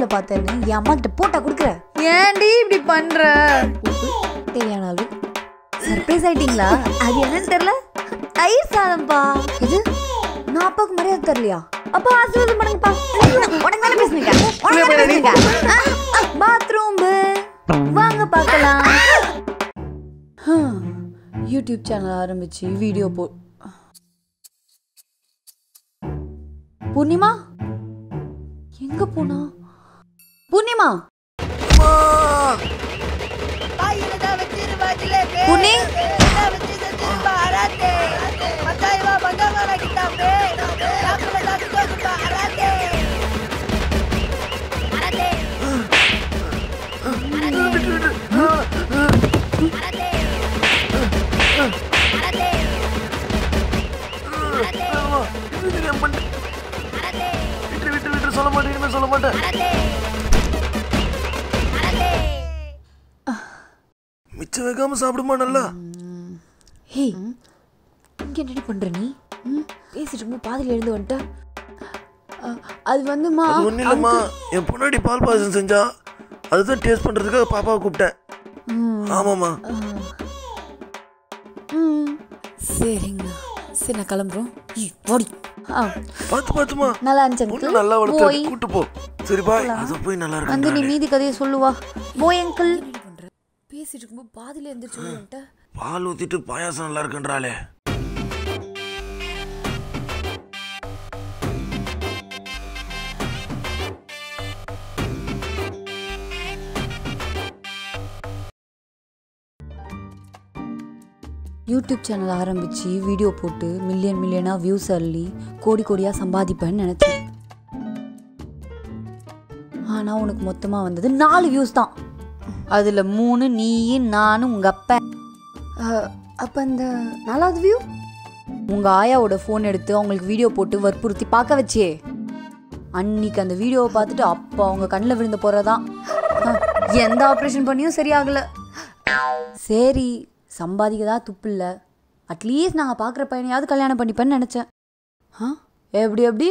நியூஸ்ல பார்த்தேன்னு என் அம்மா கிட்ட போட்டா கொடுக்குற ஏன்டி இப்படி பண்ற உப்பு தேவையான அளவு சர்ப்ரைஸ் ஆயிட்டீங்களா அது என்னன்னு தெரியல தயிர் சாதம்ப்பா இது நான் அப்பாவுக்கு மரியாதை தரலையா அப்பா ஆசீர்வாதம் பண்ணுங்கப்பா உடனே தானே பேசுனீங்க உடனே தானே பேசுனீங்க பாத்ரூம் வாங்க பார்க்கலாம் யூடியூப் சேனல் ஆரம்பிச்சு வீடியோ போ பூர்ணிமா எங்க போனா பூர்ணிமா பூர்ணி விட்டு விட்டு விட்டு சொல்ல மாட்டேன் இனிமே சொல்ல மாட்டேன் மிச்சம் வைக்காம சாப்பிடுமா நல்லா ஹேய் இங்க என்னடி பண்ற நீ ம், பேசிட்டு இருக்கும்போது பாதியில் எழுந்து வந்துட்ட அ, அது வந்துமா அது ஒன்றும் இல்லைம்மா என் பொன்னாடி பால் பாயசம் செஞ்சா அதுதான் டேஸ்ட் பண்ணுறதுக்காக பாப்பாவை கூப்பிட்டேன் ஆமாம்மா ம், சரிங்கண்ணா சரி நான் கிளம்புறோம் ஏய், ஓடி ஆ பார்த்து பார்த்துமா நல்லா இருந்துச்சு பொண்ணு uncle. நல்லா போய் வளர்த்து கூட்டு போ சரி பாய் அது போய் நல்லா வந்து நீ இருக்கு மீதி கதையை சொல்லுவா போய் அங்கிள் பேசிட்டு இருக்கும்போது பாதியில எந்திரிச்சு வந்துட்ட பால் ஊத்திட்டு பாயாசம் நல்லா இருக்குன்றாளே யூடியூப் சேனல் ஆரம்பிச்சு வீடியோ போட்டு மில்லியன் மில்லியனா வியூஸ் அள்ளி கோடி கோடியா சம்பாதிப்பேன்னு நினைச்சேன் ஆனா உனக்கு மொத்தமா வந்தது நாலு வியூஸ் தான் அதுல மூணு நீ நானும் உங்க அப்பா அஹ், அப்ப அந்த நாலாவது வியூ உங்க ஆயாவோட ஃபோன் எடுத்து அவங்களுக்கு வீடியோ போட்டு வற்புறுத்தி பார்க்க வச்சே அன்னைக்கு அந்த வீடியோவை பார்த்துட்டு அப்போ அவங்க கண்ணில் விழுந்த போறதான் அஹ், எந்த ஆப்ரேஷன் பண்ணியும் சரியாகல சரி சம்பாதிக்கதா துப்பு இல்லை அட்லீஸ்ட் நாங்கள் பார்க்குற பையனையாவது கல்யாணம் பண்ணிப்பேன்னு நினச்சேன் ஆ எப்படி எப்படி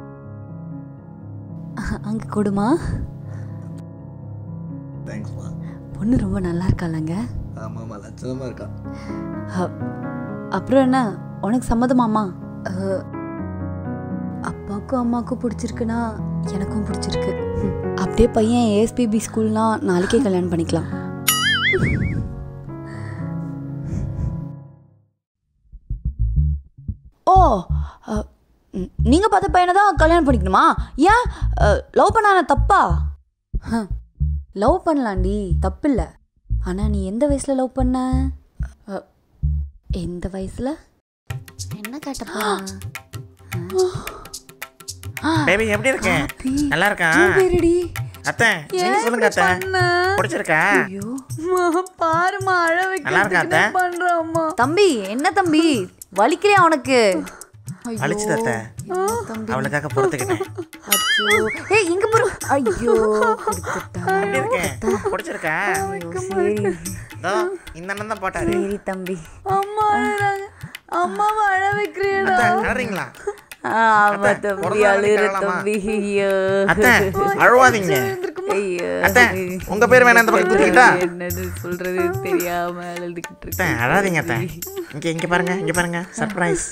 அங்கே கொடுமா தேங்க்ஸ்மா பொண்ணு ரொம்ப நல்லா இருக்காளங்க ஆமாம்மா லட்சணமாக இருக்கா அ- அப்புறம் என்ன உனக்கு சம்மதமாமா அஹ், அப்பாவுக்கும் அம்மாவுக்கும் பிடிச்சிருக்குன்னா எனக்கும் பிடிச்சிருக்கு ம், அப்படியே பையன் ஏஎஸ்பிபி ஸ்கூல்னா நாளைக்கே கல்யாணம் பண்ணிக்கலாம் ஓ அஹ், ம், நீங்க பார்த்த பையனை தான் கல்யாணம் பண்ணிக்கணுமா ஏன் லவ் பண்ணான தப்பா லவ் பண்ணலாண்டி தப்பில்லை ஆனா நீ எந்த வயசுல லவ் பண்ண அஹ், எந்த வயசுல என்ன கேட்டப்பா பேபி எப்படி இருக்க நல்லா இருக்கா பேருடி அத்தை நீங்க சொல்லுங்க அத்தை பிடிச்சிருக்கா ஐயோ பாருமா அழ நல்லா இருக்கா அத்தை பண்றோம்மா தம்பி என்ன தம்பி வலிக்கலையா உனக்கு அழிச்சுது அத்தை அவளுக்காக பொறுத்துக்கிட்டேன் அச்சோ ஏய் இங்க பாரு ஐயோ கொடுத்துட்டா. எப்படி இருக்கேன் பிடிச்சிருக்கா ஐயோ, சரி இதோ இந்த அண்ணன் தான் போட்டாரு சரி தம்பி அம்மா அழுறாங்க அம்மாவை அழ வைக்கிறியடா அத்தை அழறீங்களா ஆமா அத்தை, தம்பி பிறந்த நாளைக்கு அழுகிற அழலாமா? தம்பி ஐயோ அத்தை அழுவாதீங்க ஐயோ அத்தை உங்க பேர் வேணா இந்த பக்கம் குத்திக்கிட்டா என்னது சொல்றது தெரியாம அழுதுகிட்டு அத்தை அழாதீங்க அத்தை இங்க இங்க பாருங்க இங்க பாருங்க சர்ப்ரைஸ்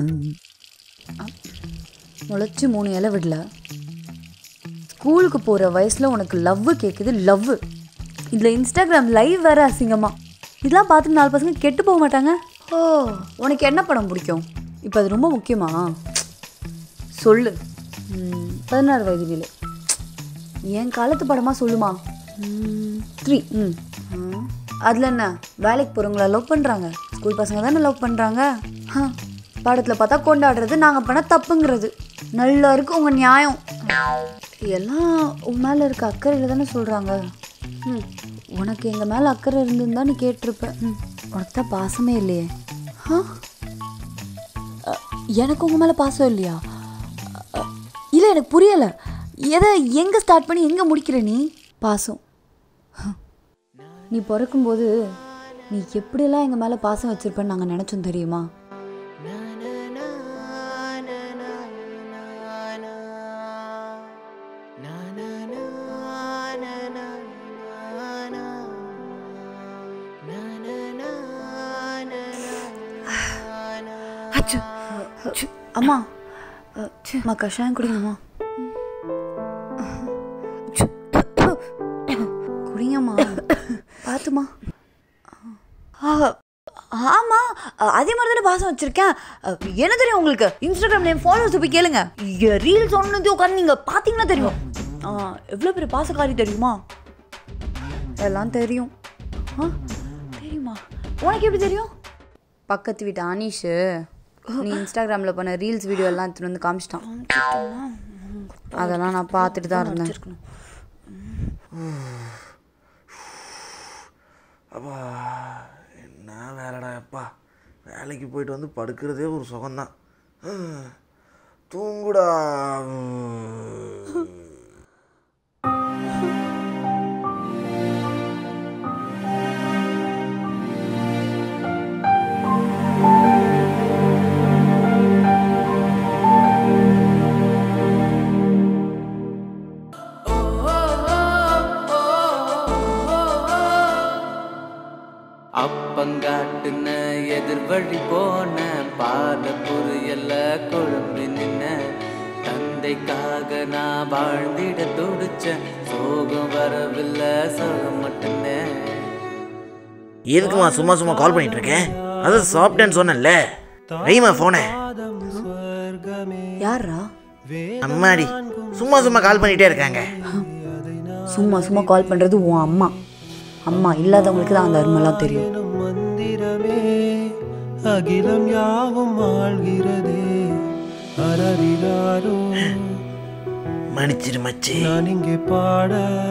முளைச்சி மூணு இலை விடல ஸ்கூலுக்கு போகிற வயசில் உனக்கு லவ் கேட்குது லவ் இதில் இன்ஸ்டாகிராம் லைவ் வேற அசிங்கமா இதெல்லாம் பார்த்துட்டு நாலு பசங்க கெட்டு போக மாட்டாங்க ஓ உனக்கு என்ன படம் பிடிக்கும் இப்போ அது ரொம்ப முக்கியமா சொல்லு ம், பதினாறு வயது நிலை என் காலத்து படமாக சொல்லுமா த்ரீ ம் அதில் என்ன வேலைக்கு போகிறவங்கள லவ் பண்ணுறாங்க ஸ்கூல் பசங்க தானே லவ் பண்ணுறாங்க படத்தில் பார்த்தா கொண்டாடுறது நாங்கள் பண்ண தப்புங்கிறது நல்லா இருக்கு உங்கள் நியாயம் எல்லாம் உன் மேலே இருக்க அக்கறையில் தானே சொல்கிறாங்க ம் உனக்கு எங்கள் மேலே அக்கறை இருந்திருந்தா நீ கேட்டிருப்ப ம் உனக்கு தான் பாசமே இல்லையே ஆ அ, எனக்கு உங்கள் மேலே பாசம் இல்லையா அ, இல்லை எனக்கு புரியலை எதை எங்கே ஸ்டார்ட் பண்ணி எங்கே முடிக்கிற நீ பாசம் நீ பிறக்கும்போது நீ எப்படியெல்லாம் எங்கள் மேலே பாசம் வச்சிருப்பேன்னு நாங்கள் நினச்சோம் தெரியுமா அச்சு. அச்சு. அம்மா அ, அம்மா கஷாயம் குடிங்கம்மா அச்சு. குடிங்கம்மா பார்த்துமா ஆமா அதே மாதிரி தானே பாசம் வச்சிருக்கேன் அ, என்ன தெரியும் உங்களுக்கு இன்ஸ்டாகிராம்ல என் ஃபாலோவர்ஸ் போய் கேளுங்க ரீல்ஸ் ஒன்று உட்காந்து நீங்க பாத்தீங்கன்னா தெரியும் ஆ, எவ்வளவு பெரிய பாசக்காரி தெரியுமா எல்லாம் தெரியும் ஆ தெரியுமா உனக்கு எப்படி தெரியும் பக்கத்து வீட்டு அனீஷ் நீ இன்ஸ்டாகிராமில் பண்ண ரீல்ஸ் வீடியோ எல்லாம் எடுத்துட்டு வந்து காமிச்சிட்டான் அதெல்லாம் நான் பார்த்துட்டு தான் இருந்தேன் அப்பா என்ன வேலைடா அப்பா வேலைக்கு போயிட்டு வந்து படுக்கிறதே ஒரு சுகம்தான் ஹம். தூங்குடா அப்பங்காட்டுன எதிர்வழி போன பாத புரியல குழம்பி நின்ன தந்தைக்காக நான் வாழ்ந்திட துடிச்ச சோகம் வரவில்லை சோகம் மட்டுமே எதுக்குமா சும்மா சும்மா கால் பண்ணிட்டு இருக்கேன் அது சாப்பிட்டேன்னு சொன்னேன்ல வைமா ஃபோனை யாரா அம்மாடி சும்மா சும்மா கால் பண்ணிட்டே இருக்காங்க சும்மா சும்மா கால் பண்ணுறது உன் அம்மா அம்மா இல்லாதவங்களுக்கு தான் அந்த அருமெல்லாம் தெரியும் மந்திரமே அகிலம் யாவும் ஆள்கிறதே அரறிறாரோ மன்னிச்சிரு மச்சி நான் இங்கே பாட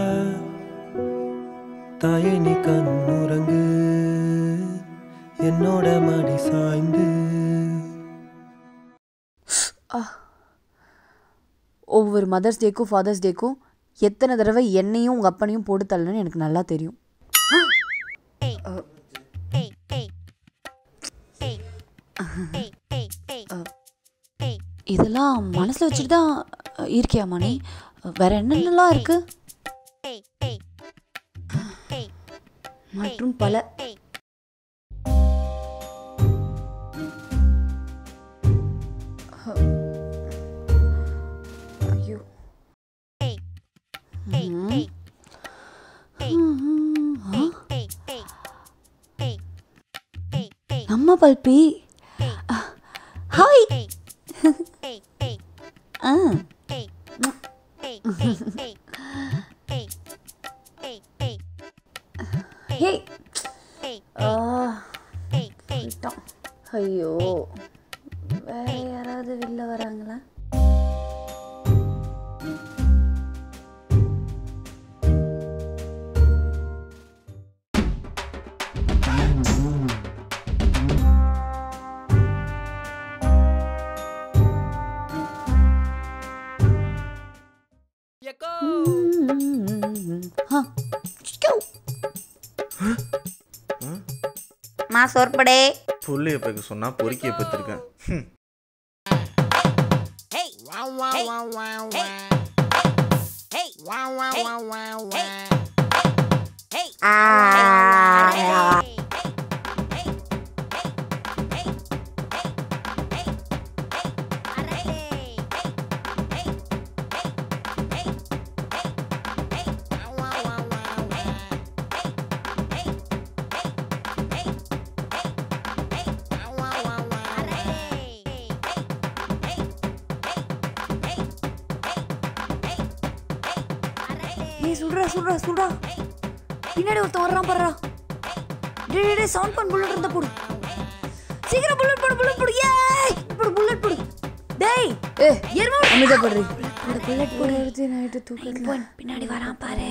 தாயே நீ கண்ணுறங்கு என்னோட மடி சாய்ந்து ஒவ்வொரு மதர்ஸ் டேக்கும் ஃபாதர்ஸ் டேக்கும் எத்தனை தடவை என்னையும் உங்கள் அப்பனையும் போட்டு தள்ளணும்னு எனக்கு நல்லா தெரியும் இதெல்லாம் மனசில் வச்சுட்டு தான் இருக்கியாமா நீ வேற என்னென்னலாம் இருக்கு மற்றும் பல ஐயோ ம். நம்ம பல்பி ஹாய் ஆ ஹே ஆ போயிட்டான். ஐயோ வேற யாராவது வெளில வராங்களா ஆ சிக்கோ. மா சொற்படே புள்ளிய பைக்க சொன்னா பொறுக்கிய பத்திருக்கேன் ஹம். ஏய் சுடுறா சுடுறா சுடுறா பின்னாடி ஒருத்தன் வர்றான் பாருடா டேய் டேய், டேய் சவுண்ட் பண்ண புல்லட் இருந்தா போடு சீக்கிரம் புல்லட் போடு புல்லட் போடு ஏய் போடு புல்லட் போடு டேய் ஏ எருமா அமைதியா போடுறி புல்லட் போடு வருது நைட்டு தூக்கத்துல பின்னாடி வரான் பாரு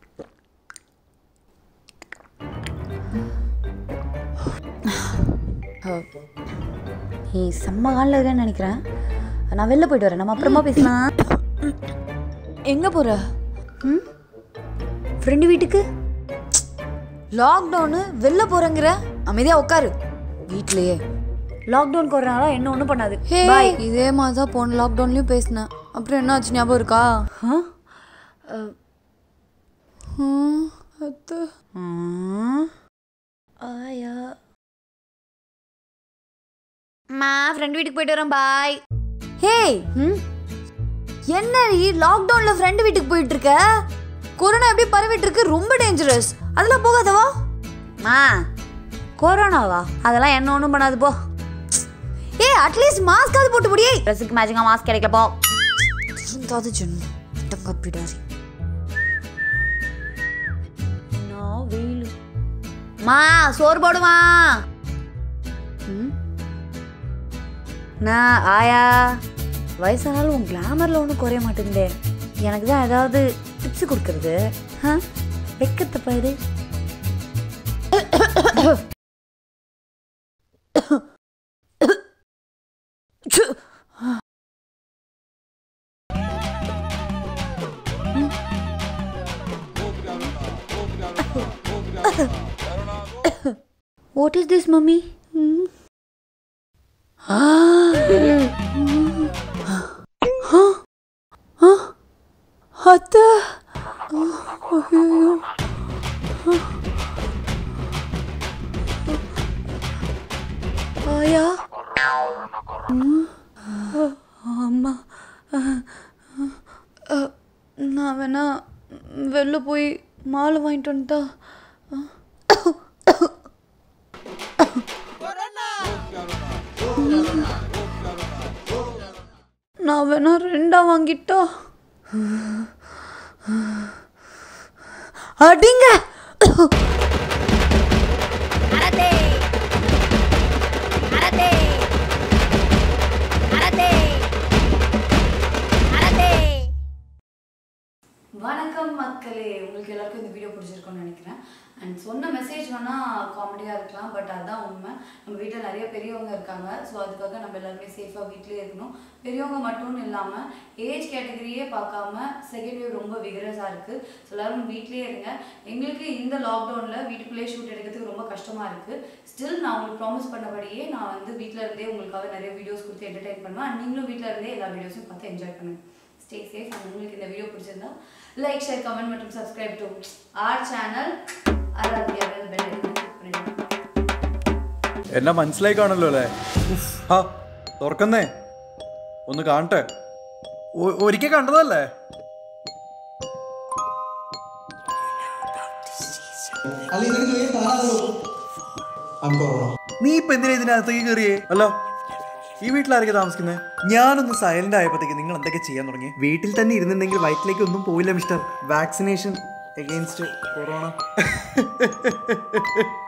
நீ செம்ம காலில் இருக்கேன்னு நினைக்கிறேன் நான் வெளில போயிட்டு வரேன் நம்ம அப்புறமா பேசலாம் எங்கே போகிற ம் ஃப்ரெண்டு வீட்டுக்கு லாக்டவுனு வெளில போகிறேங்கிற அமைதியாக உட்காரு வீட்லயே லாக்டவுன் போடுறனால என்ன ஒன்றும் பண்ணாது பாய் இதே மாதிரி தான் போன லாக்டவுன்லேயும் பேசினேன் அப்புறம் என்ன ஆச்சு ஞாபகம் இருக்கா அத்தை ஆயா அம்மா ஃப்ரெண்ட் வீட்டுக்கு போயிட்டு வரேன் பாய் ஹேய் ம் என்ன நீ லாக்டவுன்ல ஃப்ரெண்டு வீட்டுக்கு போயிட்டு இருக்க கொரோனா எப்படி பரவிட்டு இருக்கு ரொம்ப டேஞ்சரஸ் அதெல்லாம் போகாதவா மா கொரோனாவா அதெல்லாம் என்ன ஒன்றும் பண்ணாது போ ஏய் அட்லீஸ்ட் மாஸ்க் அது போட்டு முடியே ட்ரெஸ்ஸுக்கு மேட்சிங்காக மாஸ்க் கிடைக்கல போ இருந்தாது ஜென்மம் தங்க பிடாரி நான் வெயில் மா சோறு போடுமா நான் ஆயா வயசானாலும் உன் கிளாமரில் ஒன்றும் குறைய மாட்டேங்குதே எனக்கு தான் ஏதாவது டிப்ஸ் கொடுக்கறது ஆ வெக்கத்தை பாரு வாட் இஸ் திஸ் மம்மி அத்தை ஐயோ ஆயா ம். அம்மா அ, நான் வேணா வெளில போய் மாலை வாங்கிட்டு வந்துட்டா நான் வேணா ரெண்டா வாங்கிட்டா அடிங்க அரதே அரதே அரதே அரதே வணக்கம் மக்களே உங்களுக்கு எல்லாருக்கும் இந்த வீடியோ பிடிச்சிருக்கும்னு நினைக்கிறேன் அண்ட் சொன்ன மெசேஜ் வேணால் காமெடியாக இருக்கலாம் பட் அதுதான் உண்மை நம்ம வீட்டில் நிறைய பெரியவங்க இருக்காங்க ஸோ அதுக்காக நம்ம எல்லாருமே சேஃபாக வீட்டிலே இருக்கணும் பெரியவங்க மட்டும் இல்லாமல் ஏஜ் கேட்டகரியே பார்க்காம செகண்ட் வேவ் ரொம்ப விகரஸாக இருக்குது ஸோ எல்லாரும் வீட்லேயே இருங்க எங்களுக்கு இந்த லாக்டவுனில் வீட்டுக்குள்ளேயே ஷூட் எடுக்கிறதுக்கு ரொம்ப கஷ்டமாக இருக்குது ஸ்டில் நான் உங்களுக்கு ப்ராமிஸ் பண்ணபடியே நான் வந்து வீட்டில் இருந்தே உங்களுக்காக நிறைய வீடியோஸ் கொடுத்து என்டர்டைன் பண்ணுவேன் and நீங்களும் வீட்டில் இருந்தே எல்லா வீடியோஸும் பார்த்து என்ஜாய் பண்ணுங்க ஸ்டே சேஃப் அண்ட் உங்களுக்கு இந்த வீடியோ பிடிச்சிருந்தா லைக் ஷேர் கமெண்ட் மற்றும் subscribe to our channel Aaradhya bell എന്നെ മനസ്സിലായി കാണല്ലോ അല്ലേ ആ തുറക്കുന്നേ ഒന്ന് കാണട്ടെ ഒ- ഒരിക്കൽ കണ്ടതല്ലേ നീ ഇപ്പൊ എന്തിനാ ഇതിനകത്തേക്ക് കയറിയേ അല്ല ഈ വീട്ടിലാരൊക്കെ താമസിക്കുന്നത് ഞാനൊന്ന് സൈലന്റ് ആയപ്പോഴത്തേക്ക് നിങ്ങൾ എന്തൊക്കെ ചെയ്യാൻ തുടങ്ങി വീട്ടിൽ തന്നെ ഇരുന്നുണ്ടെങ്കിൽ വയറ്റിലേക്ക് ഒന്നും പോയില്ല മിസ്റ്റർ വാക്സിനേഷൻ എഗെയിൻസ്റ്റ് കൊറോണ